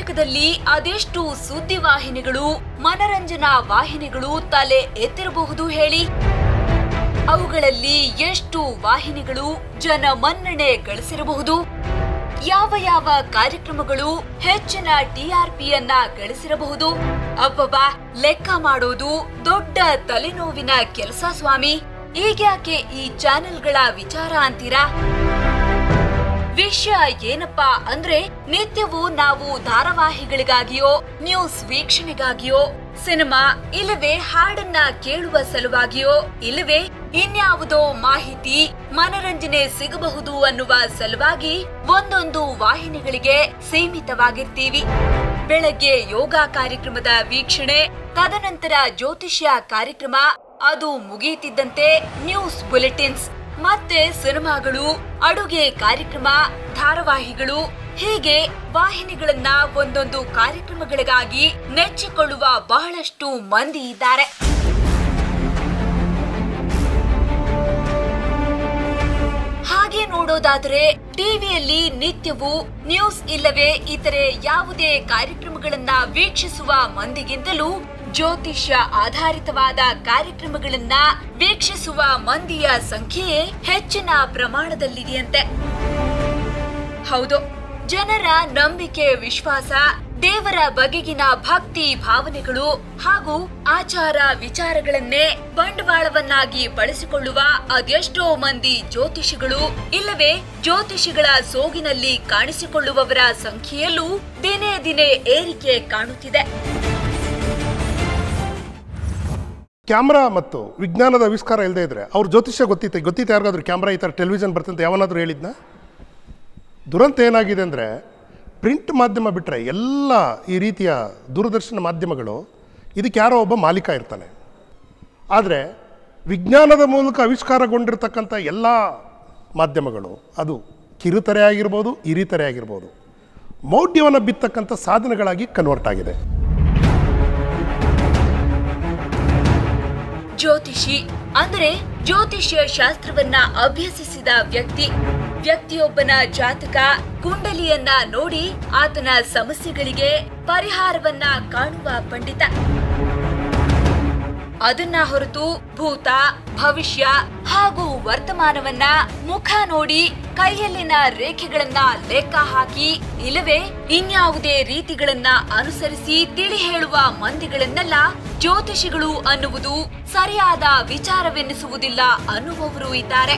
ಕರ್ನಾಟಕದಲ್ಲಿ ಅದೆಷ್ಟು ಸುದ್ದಿವಾಹಿನಿಗಳು ಮನರಂಜನಾ ವಾಹಿನಿಗಳು ತಲೆ ಎತ್ತಿರಬಹುದು ಹೇಳಿ ಅವುಗಳಲ್ಲಿ ಎಷ್ಟು ವಾಹಿನಿಗಳು ಜನ ಮನ್ನಣೆ ಗಳಿಸಿರಬಹುದು ಯಾವ ಯಾವ ಕಾರ್ಯಕ್ರಮಗಳು ಹೆಚ್ಚಿನ ಟಿಆರ್ಪಿಯನ್ನ ಗಳಿಸಿರಬಹುದು ಅಬ್ಬಬ್ಬಾ ಲೆಕ್ಕ ಮಾಡೋದು ದೊಡ್ಡ ತಲೆನೋವಿನ ಕೆಲಸ ಸ್ವಾಮಿ ಈಗ್ಯಾಕೆ ಈ ಚಾನೆಲ್ಗಳ ವಿಚಾರ ಅಂತೀರಾ ವಿಷಯ ಏನಪ್ಪಾ ಅಂದ್ರೆ ನಿತ್ಯವೂ ನಾವು ಧಾರಾವಾಹಿಗಳಿಗಾಗಿಯೋ ನ್ಯೂಸ್ ವೀಕ್ಷಣೆಗಾಗಿಯೋ ಸಿನಿಮಾ ಇಲ್ಲವೇ ಹಾಡನ್ನ ಕೇಳುವ ಸಲುವಾಗಿಯೋ ಇಲ್ಲವೇ ಇನ್ಯಾವುದೋ ಮಾಹಿತಿ ಮನರಂಜನೆ ಸಿಗಬಹುದು ಅನ್ನುವ ಸಲುವಾಗಿ ಒಂದೊಂದು ವಾಹಿನಿಗಳಿಗೆ ಸೀಮಿತವಾಗಿರ್ತೀವಿ ಬೆಳಗ್ಗೆ ಯೋಗ ಕಾರ್ಯಕ್ರಮದ ವೀಕ್ಷಣೆ ತದನಂತರ ಜ್ಯೋತಿಷ್ಯ ಕಾರ್ಯಕ್ರಮ ಅದು ಮುಗಿಯುತ್ತಿದ್ದಂತೆ ನ್ಯೂಸ್ ಬುಲೆಟಿನ್ಸ್ ಮತ್ತೆ ಸಿನಿಮಾಗಳು ಅಡುಗೆ ಕಾರ್ಯಕ್ರಮ ಧಾರಾವಾಹಿಗಳು ಹೀಗೆ ವಾಹಿನಿಗಳನ್ನ ಒಂದೊಂದು ಕಾರ್ಯಕ್ರಮಗಳಿಗಾಗಿ ನೆಚ್ಚಿಕೊಳ್ಳುವ ಬಹಳಷ್ಟು ಮಂದಿ ಇದ್ದಾರೆ ಹಾಗೆ ನೋಡೋದಾದರೆ ಟಿವಿಯಲ್ಲಿ ನಿತ್ಯವೂ ನ್ಯೂಸ್ ಇಲ್ಲವೇ ಇತರೆ ಯಾವುದೇ ಕಾರ್ಯಕ್ರಮಗಳನ್ನ ವೀಕ್ಷಿಸುವ ಮಂದಿಗಿಂತಲೂ ಜ್ಯೋತಿಷ್ಯ ಆಧಾರಿತವಾದ ಕಾರ್ಯಕ್ರಮಗಳನ್ನ ವೀಕ್ಷಿಸುವ ಮಂದಿಯ ಸಂಖ್ಯೆಯೇ ಹೆಚ್ಚಿನ ಪ್ರಮಾಣದಲ್ಲಿದೆಯಂತೆ ಹೌದು ಜನರ ನಂಬಿಕೆ ವಿಶ್ವಾಸ ದೇವರ ಬಗೆಗಿನ ಭಕ್ತಿ ಭಾವನೆಗಳು ಹಾಗೂ ಆಚಾರ ವಿಚಾರಗಳನ್ನೇ ಬಂಡವಾಳವನ್ನಾಗಿ ಬಳಸಿಕೊಳ್ಳುವ ಅದೆಷ್ಟೋ ಮಂದಿ ಜ್ಯೋತಿಷಿಗಳು ಇಲ್ಲವೇ ಜ್ಯೋತಿಷಿಗಳ ಸೋಗಿನಲ್ಲಿ ಕಾಣಿಸಿಕೊಳ್ಳುವವರ ಸಂಖ್ಯೆಯಲ್ಲೂ ದಿನೇ ದಿನೇ ಏರಿಕೆ ಕಾಣುತ್ತಿದೆ ಕ್ಯಾಮ್ರಾ ಮತ್ತು ವಿಜ್ಞಾನದ ಆವಿಷ್ಕಾರ ಇಲ್ಲದೆ ಇದ್ರೆ ಅವ್ರ ಜ್ಯೋತಿಷ್ಯ ಗೊತ್ತಿತ್ತೆ ಗೊತ್ತಿತ್ತು ಯಾರಿಗಾದ್ರೂ ಕ್ಯಾಮ್ರಾ ಈ ಥರ ಟೆಲಿವಿಷನ್ ಬರ್ತಂತ ಯಾವನಾದ್ರೂ ಹೇಳಿದ್ನ ದುರಂತ ಏನಾಗಿದೆ ಅಂದರೆ ಪ್ರಿಂಟ್ ಮಾಧ್ಯಮ ಬಿಟ್ಟರೆ ಎಲ್ಲ ಈ ರೀತಿಯ ದೂರದರ್ಶನ ಮಾಧ್ಯಮಗಳು ಇದಕ್ಕೆ ಯಾರೋ ಒಬ್ಬ ಮಾಲೀಕ ಇರ್ತಾನೆ ಆದರೆ ವಿಜ್ಞಾನದ ಮೂಲಕ ಆವಿಷ್ಕಾರಗೊಂಡಿರ್ತಕ್ಕಂಥ ಎಲ್ಲ ಮಾಧ್ಯಮಗಳು ಅದು ಕಿರುತೆರೆ ಆಗಿರ್ಬೋದು ಹಿರಿತೆರೆ ಆಗಿರ್ಬೋದು ಮೌಢ್ಯವನ್ನು ಬಿತ್ತಕ್ಕಂಥ ಸಾಧನಗಳಾಗಿ ಕನ್ವರ್ಟ್ ಆಗಿದೆ ಜ್ಯೋತಿಷಿ ಅಂದರೆ ಜ್ಯೋತಿಷ್ಯ ಶಾಸ್ತ್ರವನ್ನ ಅಭ್ಯಸಿಸಿದ ವ್ಯಕ್ತಿ ವ್ಯಕ್ತಿಯೊಬ್ಬನ ಜಾತಕ ಕುಂಡಲಿಯನ್ನ ನೋಡಿ ಆತನ ಸಮಸ್ಯೆಗಳಿಗೆ ಪರಿಹಾರವನ್ನ ಕಾಣುವ ಪಂಡಿತ ಅದನ್ನ ಹೊರತು ಭೂತ ಭವಿಷ್ಯ ಹಾಗೂ ವರ್ತಮಾನವನ್ನ ಮುಖ ನೋಡಿ ಕೈಯಲ್ಲಿನ ರೇಖೆಗಳನ್ನ ಲೆಕ್ಕ ಹಾಕಿ ಇಲ್ಲವೇ ಇನ್ಯಾವುದೇ ರೀತಿಗಳನ್ನ ಅನುಸರಿಸಿ ತಿಳಿ ಹೇಳುವ ಮಂದಿಗಳನ್ನೆಲ್ಲ ಜ್ಯೋತಿಷಿಗಳು ಅನ್ನುವುದು ಸರಿಯಾದ ವಿಚಾರವೆನ್ನಿಸುವುದಿಲ್ಲ ಅನ್ನುವವರು ಇದ್ದಾರೆ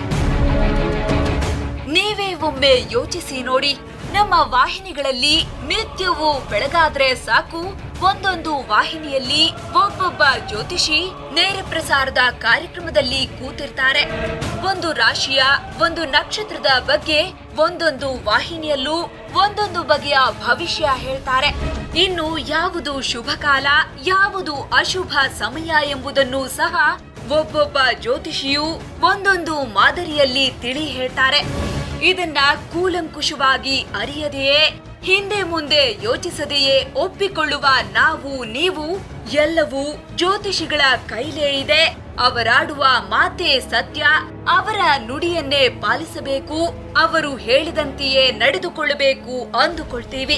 ನೀವೇ ಒಮ್ಮೆ ಯೋಚಿಸಿ ನೋಡಿ ನಮ್ಮ ವಾಹಿನಿಗಳಲ್ಲಿ ನಿತ್ಯವೂ ಬೆಳಗಾದ್ರೆ ಸಾಕು ಒಂದೊಂದು ವಾಹಿನಿಯಲ್ಲಿ ಒಬ್ಬೊಬ್ಬ ಜ್ಯೋತಿಷಿ ನೇರ ಪ್ರಸಾರದ ಕಾರ್ಯಕ್ರಮದಲ್ಲಿ ಕೂತಿರ್ತಾರೆ ಒಂದು ರಾಶಿಯ ಒಂದು ನಕ್ಷತ್ರದ ಬಗ್ಗೆ ಒಂದೊಂದು ವಾಹಿನಿಯಲ್ಲೂ ಒಂದೊಂದು ಬಗೆಯ ಭವಿಷ್ಯ ಹೇಳ್ತಾರೆ ಇನ್ನು ಯಾವುದು ಶುಭ ಕಾಲ ಯಾವುದು ಅಶುಭ ಸಮಯ ಎಂಬುದನ್ನು ಸಹ ಒಬ್ಬೊಬ್ಬ ಜ್ಯೋತಿಷಿಯು ಒಂದೊಂದು ಮಾದರಿಯಲ್ಲಿ ತಿಳಿ ಹೇಳ್ತಾರೆ ಇದನ್ನ ಕೂಲಂಕುಷವಾಗಿ ಅರಿಯದೆಯೇ ಹಿಂದೆ ಮುಂದೆ ಯೋಚಿಸದೆಯೇ ಒಪ್ಪಿಕೊಳ್ಳುವ ನಾವು ನೀವು ಎಲ್ಲವೂ ಜ್ಯೋತಿಷಿಗಳ ಕೈಲೇ ಇದೆ ಅವರಾಡುವ ಮಾತೇ ಸತ್ಯ ಅವರ ನುಡಿಯನ್ನೇ ಪಾಲಿಸಬೇಕು ಅವರು ಹೇಳಿದಂತೆಯೇ ನಡೆದುಕೊಳ್ಳಬೇಕು ಅಂದುಕೊಳ್ತೀವಿ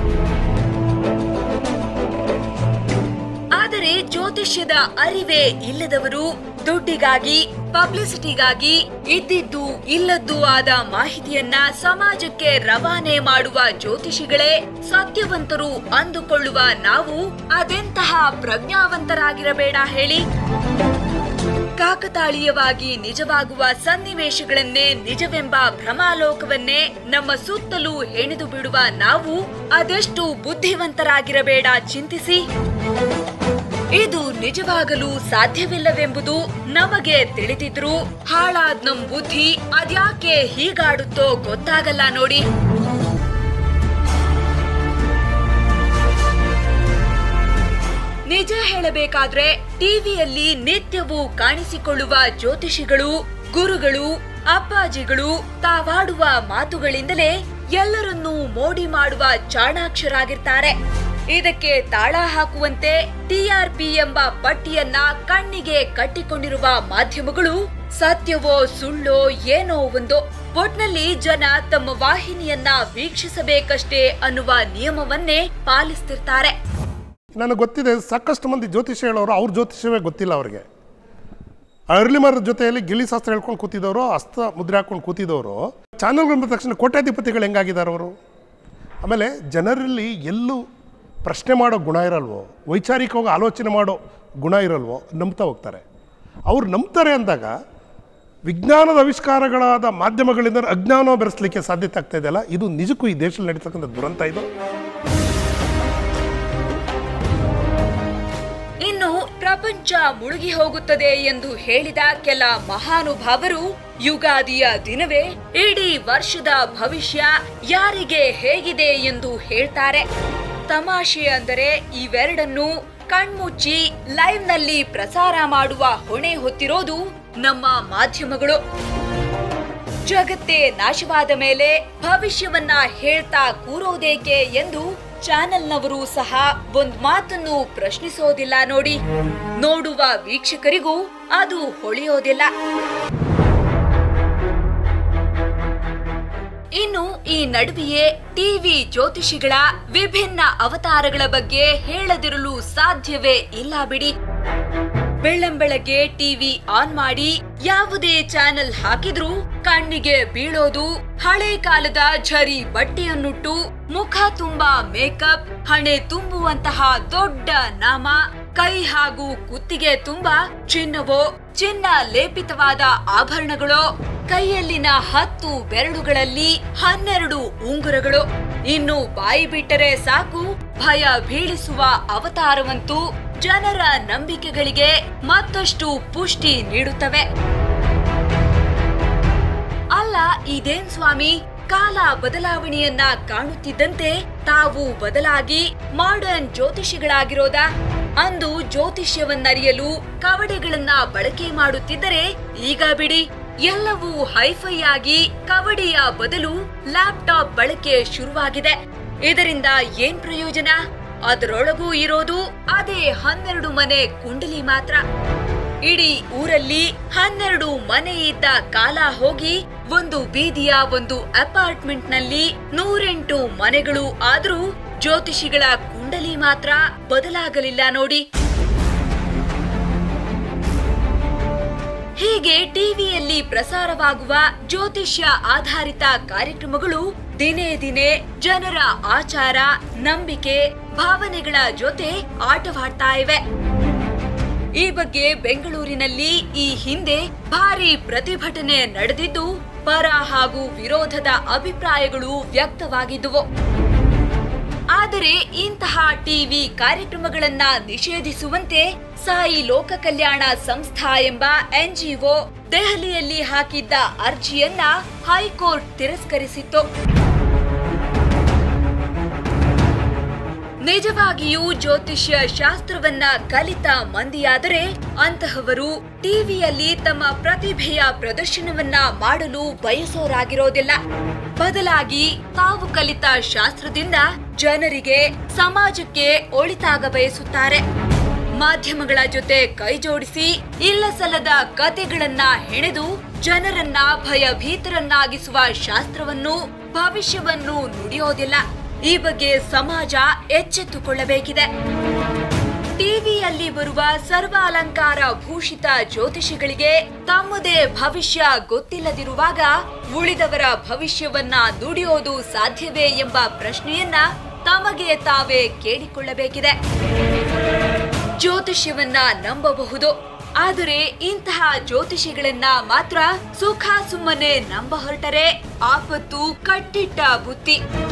ಆದರೆ ಜ್ಯೋತಿಷ್ಯದ ಅರಿವೇ ಇಲ್ಲದವರು ದುಡ್ಡಿಗಾಗಿ ಪಬ್ಲಿಸಿಟಿಗಾಗಿ ಇದ್ದಿದ್ದು ಇಲ್ಲದ್ದು ಆದ ಮಾಹಿತಿಯನ್ನ ಸಮಾಜಕ್ಕೆ ರವಾನೆ ಮಾಡುವ ಜ್ಯೋತಿಷಿಗಳೇ ಸತ್ಯವಂತರು ಅಂದುಕೊಳ್ಳುವ ನಾವು ಅದೆಂತಹ ಪ್ರಜ್ಞಾವಂತರಾಗಿರಬೇಡ ಹೇಳಿ ಕಾಕತಾಳೀಯವಾಗಿ ನಿಜವಾಗುವ ಸನ್ನಿವೇಶಗಳನ್ನೇ ನಿಜವೆಂಬ ಭ್ರಮಾಲೋಕವನ್ನೇ ನಮ್ಮ ಸುತ್ತಲೂ ಹೆಣೆದು ಬಿಡುವ ನಾವು ಅದೆಷ್ಟು ಬುದ್ಧಿವಂತರಾಗಿರಬೇಡ ಚಿಂತಿಸಿ ಇದು ನಿಜವಾಗಲು ಸಾಧ್ಯವಿಲ್ಲವೆಂಬುದು ನಮಗೆ ತಿಳಿದಿದ್ರು ಹಾಳಾದ್ ನಮ್ ಬುದ್ಧಿ ಅದ್ಯಾಕೆ ಹೀಗಾಡುತ್ತೋ ಗೊತ್ತಾಗಲ್ಲ ನೋಡಿ ನಿಜ ಹೇಳಬೇಕಾದ್ರೆ ಟಿವಿಯಲ್ಲಿ ನಿತ್ಯವೂ ಕಾಣಿಸಿಕೊಳ್ಳುವ ಜ್ಯೋತಿಷಿಗಳು ಗುರುಗಳು ಅಪ್ಪಾಜಿಗಳು ತಾವಾಡುವ ಮಾತುಗಳಿಂದಲೇ ಎಲ್ಲರನ್ನೂ ಮೋಡಿ ಮಾಡುವ ಚಾಣಾಕ್ಷರಾಗಿರ್ತಾರೆ ಇದಕ್ಕೆ ತಾಳ ಹಾಕುವಂತೆ ಟಿಆರ್ಪಿ ಎಂಬ ಪಟ್ಟಿಯನ್ನ ಕಣ್ಣಿಗೆ ಕಟ್ಟಿಕೊಂಡಿರುವ ಮಾಧ್ಯಮಗಳು ಸತ್ಯವೋ ಸುಳ್ಳೋ ಏನೋ ಒಂದು ಒಟ್ನಲ್ಲಿ ಜನ ತಮ್ಮ ವಾಹಿನಿಯನ್ನ ವೀಕ್ಷಿಸಬೇಕಷ್ಟೇ ಅನ್ನುವ ನಿಯಮವನ್ನೇ ಪಾಲಿಸ್ತಿರ್ತಾರೆ ನನಗೆ ಗೊತ್ತಿದೆ ಸಾಕಷ್ಟು ಮಂದಿ ಜ್ಯೋತಿಷ್ಯ ಹೇಳೋರು ಅವ್ರ ಜ್ಯೋತಿಷ್ಯವೇ ಗೊತ್ತಿಲ್ಲ ಅವ್ರಿಗೆ ಅರ್ಲಿ ಮರದ ಜೊತೆಯಲ್ಲಿ ಗಿಳಿ ಶಾಸ್ತ್ರ ಹೇಳ್ಕೊಂಡು ಕೂತಿದ್ದವರು ಹಸ್ತ ಮುದ್ರೆ ಹಾಕೊಂಡು ಕೂತಿದ್ದವರು ಚಾನಲ್ಗಳು ಬಂದ ತಕ್ಷಣ ಕೋಟ್ಯಾಧಿಪತಿಗಳು ಹೆಂಗಾಗಿದ್ದಾರೆ ಅವರು ಆಮೇಲೆ ಜನರಲ್ಲಿ ಎಲ್ಲೂ ಪ್ರಶ್ನೆ ಮಾಡೋ ಗುಣ ಇರಲ್ವೋ ವೈಚಾರಿಕವಾಗಿ ಆಲೋಚನೆ ಮಾಡೋ ಗುಣ ಇರಲ್ವೋ ನಂಬ್ತಾ ಹೋಗ್ತಾರೆ ಅವ್ರು ನಂಬ್ತಾರೆ ಅಂದಾಗ ವಿಜ್ಞಾನದ ಆವಿಷ್ಕಾರಗಳಾದ ಮಾಧ್ಯಮಗಳಿಂದ ಅಜ್ಞಾನ ಬೆರೆಸಲಿಕ್ಕೆ ಸಾಧ್ಯತೆ ಆಗ್ತಾ ಇದೆಯಲ್ಲ ಇದು ನಿಜಕ್ಕೂ ಈ ದೇಶದಲ್ಲಿ ನಡೀತಕ್ಕಂಥ ದುರಂತ ಇದು ಇನ್ನು ಪ್ರಪಂಚ ಮುಳುಗಿ ಹೋಗುತ್ತದೆ ಎಂದು ಹೇಳಿದ ಕೆಲ ಮಹಾನುಭಾವರು ಯುಗಾದಿಯ ದಿನವೇ ಇಡೀ ವರ್ಷದ ಭವಿಷ್ಯ ಯಾರಿಗೆ ಹೇಗಿದೆ ಎಂದು ಹೇಳ್ತಾರೆ ತಮಾಷೆ ಅಂದರೆ ಇವೆರಡನ್ನು ಕಣ್ಮುಚ್ಚಿ ಲೈವ್ ನಲ್ಲಿ ಪ್ರಸಾರ ಮಾಡುವ ಹೊಣೆ ಹೊತ್ತಿರೋದು ನಮ್ಮ ಮಾಧ್ಯಮಗಳು ಜಗತ್ತೇ ನಾಶವಾದ ಮೇಲೆ ಭವಿಷ್ಯವನ್ನ ಹೇಳ್ತಾ ಕೂರೋದೇಕೆ ಎಂದು ಚಾನೆಲ್ನವರು ಸಹ ಒಂದ್ ಮಾತನ್ನು ಪ್ರಶ್ನಿಸೋದಿಲ್ಲ ನೋಡಿ ನೋಡುವ ವೀಕ್ಷಕರಿಗೂ ಅದು ಹೊಳೆಯೋದಿಲ್ಲ ಇನ್ನು ಈ ನಡುವೆಯೇ ಟಿವಿ ಜ್ಯೋತಿಷಿಗಳ ವಿಭಿನ್ನ ಅವತಾರಗಳ ಬಗ್ಗೆ ಹೇಳದಿರಲು ಸಾಧ್ಯವೇ ಇಲ್ಲ ಬಿಡಿ ಬೆಳ್ಳಂಬೆಳಗ್ಗೆ ಟಿವಿ ಆನ್ ಮಾಡಿ ಯಾವುದೇ ಚಾನೆಲ್ ಹಾಕಿದ್ರೂ ಕಣ್ಣಿಗೆ ಬೀಳೋದು ಹಳೆ ಕಾಲದ ಝರಿ ಬಟ್ಟೆಯನ್ನುಟ್ಟು ಮುಖ ತುಂಬಾ ಮೇಕಪ್ ಹಣೆ ತುಂಬುವಂತಹ ದೊಡ್ಡ ನಾಮ ಕೈ ಹಾಗೂ ಕುತ್ತಿಗೆ ತುಂಬಾ ಚಿನ್ನವೋ ಚಿನ್ನ ಲೇಪಿತವಾದ ಆಭರಣಗಳೋ ಕೈಯಲ್ಲಿನ ಹತ್ತು ಬೆರಳುಗಳಲ್ಲಿ ಹನ್ನೆರಡು ಉಂಗುರಗಳು ಇನ್ನು ಬಾಯಿ ಬಿಟ್ಟರೆ ಸಾಕು ಭಯ ಬೀಳಿಸುವ ಅವತಾರವಂತೂ ಜನರ ನಂಬಿಕೆಗಳಿಗೆ ಮತ್ತಷ್ಟು ಪುಷ್ಟಿ ನೀಡುತ್ತವೆ ಅಲ್ಲ ಇದೇನ್ ಸ್ವಾಮಿ ಕಾಲ ಬದಲಾವಣೆಯನ್ನ ಕಾಣುತ್ತಿದ್ದಂತೆ ತಾವು ಬದಲಾಗಿ ಮಾಡರ್ನ್ ಜ್ಯೋತಿಷಿಗಳಾಗಿರೋದಾ ಅಂದು ಜ್ಯೋತಿಷ್ಯವನ್ನರಿಯಲು ಕವಡೆಗಳನ್ನ ಬಳಕೆ ಮಾಡುತ್ತಿದ್ದರೆ ಈಗ ಬಿಡಿ ಎಲ್ಲವೂ ಹೈಫೈ ಆಗಿ ಕವಡೆಯ ಬದಲು ಲ್ಯಾಪ್ಟಾಪ್ ಬಳಕೆ ಶುರುವಾಗಿದೆ ಇದರಿಂದ ಏನ್ ಪ್ರಯೋಜನ ಅದರೊಳಗೂ ಇರೋದು ಅದೇ ಹನ್ನೆರಡು ಮನೆ ಕುಂಡಲಿ ಮಾತ್ರ ಇಡೀ ಊರಲ್ಲಿ ಹನ್ನೆರಡು ಮನೆ ಇದ್ದ ಕಾಲ ಹೋಗಿ ಒಂದು ಬೀದಿಯ ಒಂದು ಅಪಾರ್ಟ್ಮೆಂಟ್ ನಲ್ಲಿ ನೂರೆಂಟು ಮನೆಗಳು ಆದ್ರೂ ಜ್ಯೋತಿಷಿಗಳ ಕುಂಡಲಿ ಮಾತ್ರ ಬದಲಾಗಲಿಲ್ಲ ನೋಡಿ ಹೀಗೆ ಟಿವಿಯಲ್ಲಿ ಪ್ರಸಾರವಾಗುವ ಜ್ಯೋತಿಷ್ಯ ಆಧಾರಿತ ಕಾರ್ಯಕ್ರಮಗಳು ದಿನೇ ದಿನೇ ಜನರ ಆಚಾರ ನಂಬಿಕೆ ಭಾವನೆಗಳ ಜೊತೆ ಆಟವಾಡ್ತಾ ಇವೆ ಈ ಬಗ್ಗೆ ಬೆಂಗಳೂರಿನಲ್ಲಿ ಈ ಹಿಂದೆ ಭಾರಿ ಪ್ರತಿಭಟನೆ ನಡೆದಿದ್ದು ಪರ ಹಾಗೂ ವಿರೋಧದ ಅಭಿಪ್ರಾಯಗಳು ವ್ಯಕ್ತವಾಗಿದ್ದುವು ಆದರೆ ಇಂತಹ ಟಿವಿ ಕಾರ್ಯಕ್ರಮಗಳನ್ನ ನಿಷೇಧಿಸುವಂತೆ ಸಾಯಿ ಲೋಕ ಕಲ್ಯಾಣ ಸಂಸ್ಥಾ ಎಂಬ ಎನ್ಜಿಒ ದೆಹಲಿಯಲ್ಲಿ ಹಾಕಿದ್ದ ಅರ್ಜಿಯನ್ನ ಹೈಕೋರ್ಟ್ ತಿರಸ್ಕರಿಸಿತ್ತು ನಿಜವಾಗಿಯೂ ಜ್ಯೋತಿಷ್ಯ ಶಾಸ್ತ್ರವನ್ನ ಕಲಿತ ಮಂದಿಯಾದರೆ ಅಂತಹವರು ಟಿವಿಯಲ್ಲಿ ತಮ್ಮ ಪ್ರತಿಭೆಯ ಪ್ರದರ್ಶನವನ್ನ ಮಾಡಲು ಬಯಸೋರಾಗಿರೋದಿಲ್ಲ ಬದಲಾಗಿ ತಾವು ಕಲಿತ ಶಾಸ್ತ್ರದಿಂದ ಜನರಿಗೆ ಸಮಾಜಕ್ಕೆ ಒಳಿತಾಗ ಬಯಸುತ್ತಾರೆ ಮಾಧ್ಯಮಗಳ ಜೊತೆ ಕೈಜೋಡಿಸಿ ಇಲ್ಲ ಸಲ್ಲದ ಕತೆಗಳನ್ನ ಹೆಣೆದು ಜನರನ್ನ ಭಯಭೀತರನ್ನಾಗಿಸುವ ಶಾಸ್ತ್ರವನ್ನು ಭವಿಷ್ಯವನ್ನು ನುಡಿಯೋದಿಲ್ಲ ಈ ಬಗ್ಗೆ ಸಮಾಜ ಎಚ್ಚೆತ್ತುಕೊಳ್ಳಬೇಕಿದೆ ಟಿವಿಯಲ್ಲಿ ಬರುವ ಸರ್ವಾಲಂಕಾರ ಭೂಷಿತ ಜ್ಯೋತಿಷಿಗಳಿಗೆ ತಮ್ಮದೇ ಭವಿಷ್ಯ ಗೊತ್ತಿಲ್ಲದಿರುವಾಗ ಉಳಿದವರ ಭವಿಷ್ಯವನ್ನ ನುಡಿಯೋದು ಸಾಧ್ಯವೇ ಎಂಬ ಪ್ರಶ್ನೆಯನ್ನ ತಮಗೆ ತಾವೇ ಕೇಳಿಕೊಳ್ಳಬೇಕಿದೆ ಜ್ಯೋತಿಷ್ಯವನ್ನ ನಂಬಬಹುದು ಆದರೆ ಇಂತಹ ಜ್ಯೋತಿಷಿಗಳನ್ನ ಮಾತ್ರ ಸುಖ ಸುಮ್ಮನೆ ನಂಬ ಹೊರಟರೆ ಆಪತ್ತು ಕಟ್ಟಿಟ್ಟ ಬುತ್ತಿ